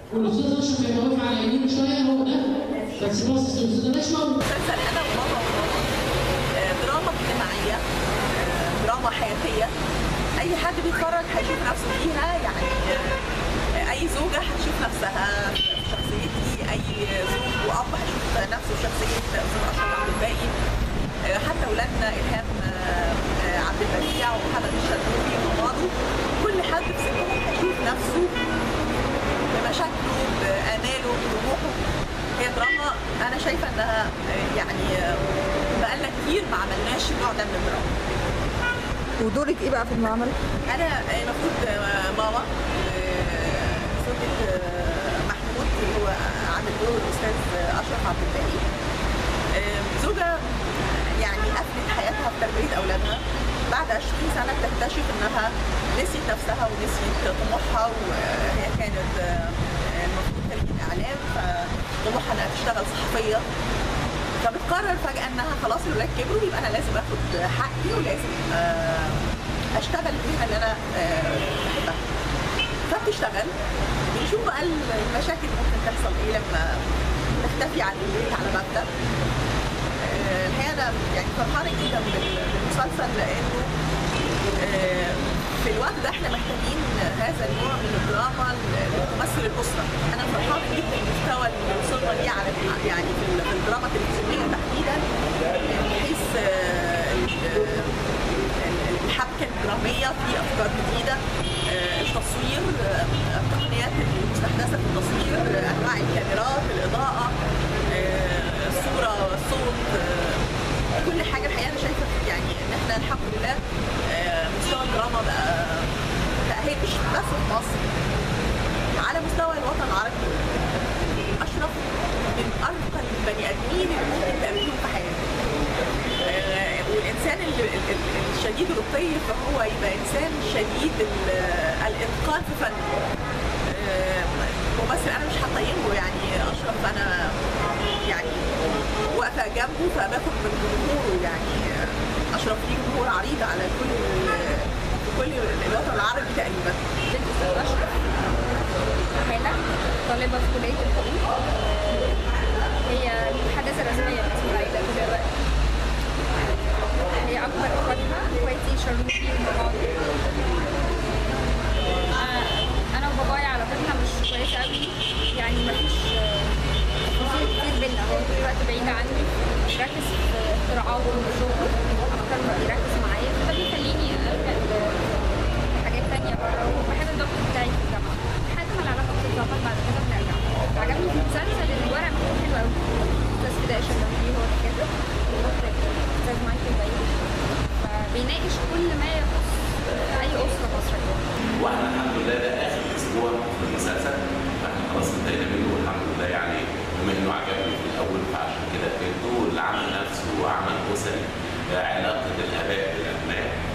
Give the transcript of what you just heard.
والاستاذ اشرف هيبقى واقف على يمينه شويه هو ده بس باصص للاستاذ نشوى مسلسل انا وماما وماما آه، دراما اجتماعيه آه، دراما حياتيه اي حد بيتفرج هيشوف نفسه فيها يعني آه، اي زوجه هتشوف نفسها في شخصيتي اي زوج واب هيشوف نفسه في شخصيه استاذ اشرف عبد الباقي آه، حتى اولادنا الهام آه، آه، عبد البديع ومحمد الشرقاوي وماضو كل حد في سنهم هيشوف نفسه بمشاكله باماله بطموحه هي دراما انا شايفه انها آه، يعني آه، بقالنا كتير ما عملناش النوع ده من الدراما ودورك ايه بقى في المعمل؟ انا المفروض آه، ماما آه، زوجة آه، محمود اللي هو عامل دور الاستاذ اشرف عبد الباقي آه، زوجه يعني قفلت حياتها في تربيه اولادها بعد 20 سنه بتكتشف انها نسيت نفسها ونسيت طموحها وهي كانت آه، المفروض خريجه اعلام فطموحها انها تشتغل صحفيه فبتقرر فجأة انها خلاص الولاد كبروا يبقى انا لازم اخد حقي ولازم آه، اشتغل المهنة اللي انا آه، بحبها. فبتشتغل بنشوف بقى المشاكل ممكن تحصل ايه لما تختفي عن البيت على مبدأ آه، الحقيقة انا يعني فرحانة جدا بال- بالمسلسل لانه آه، في الوقت ده احنا محتاجين هذا النوع من الدراما اللي تمثل الاسره. انا فرحانه جدا بالمستوى اللي وصلنا ليه على يعني في ال- في الدراما التلفزيونيه تحديدا من حيث آه، ال- ال- الحبكه الدراميه في افكار جديده آه، التصوير آه، التقنيات المستحدثه في التصوير آه، انواع الكاميرات الاضاءه آه، الصوره الصوت آه، كل حاجه الحقيقه انا شايفه يعني ان احنا الحمد لله آه، مستوى الدراما بقى بقى هي مش بس في مصر على مستوى الوطن العربي اشرف من ارقى البني ادمين اللي ممكن تقابلهم في حياتك آه، والانسان ال- ال- ال- الشديد الرقي فهو يبقى انسان شديد ال- الاتقان في فنه آه، ممثل انا مش هقيمه يعني اشرف انا يعني واقفه جنبه فباخد من جمهوره يعني آه، اشرف ليه جمهور عريض على كل كل الوطن العربي تقريبا بنت أستاذ أشرف هالة طالبة في كلية الحقوق هي المتحدثة الرسمية باسم العيلة دلوقتي هي أكبر أخواتها أخواتي شرموفي ومبابي أنا وبابايا علاقتنا مش كويسة أوي يعني مفيش تفاصيل كتير بينا هو طول الوقت بعيد عني بيركز في اختراعاته وشغله أكتر ما بيركز معايا فده بيخليني ألجأ حاجات تانية بره وبحب الدكتور بتاعي في الجامعة لحد ما العلاقة بتتظبط بعد كده بنرجع عجبني في المسلسل إن الورق مكتوب حلو أوي أستاذ فداء الشرنوبي هو اللي كاتب المخرج أستاذ مايكل بايو فبيناقش كل ما يخص أي أسرة مصرية واحنا الحمد لله ده اخر اسبوع في المسلسل فاحنا خلاص انتهينا منه والحمد لله يعني بما انه عجبني في الاول فعشان كده فهمته العمل نفسه عمل اسري علاقه الاباء بالابناء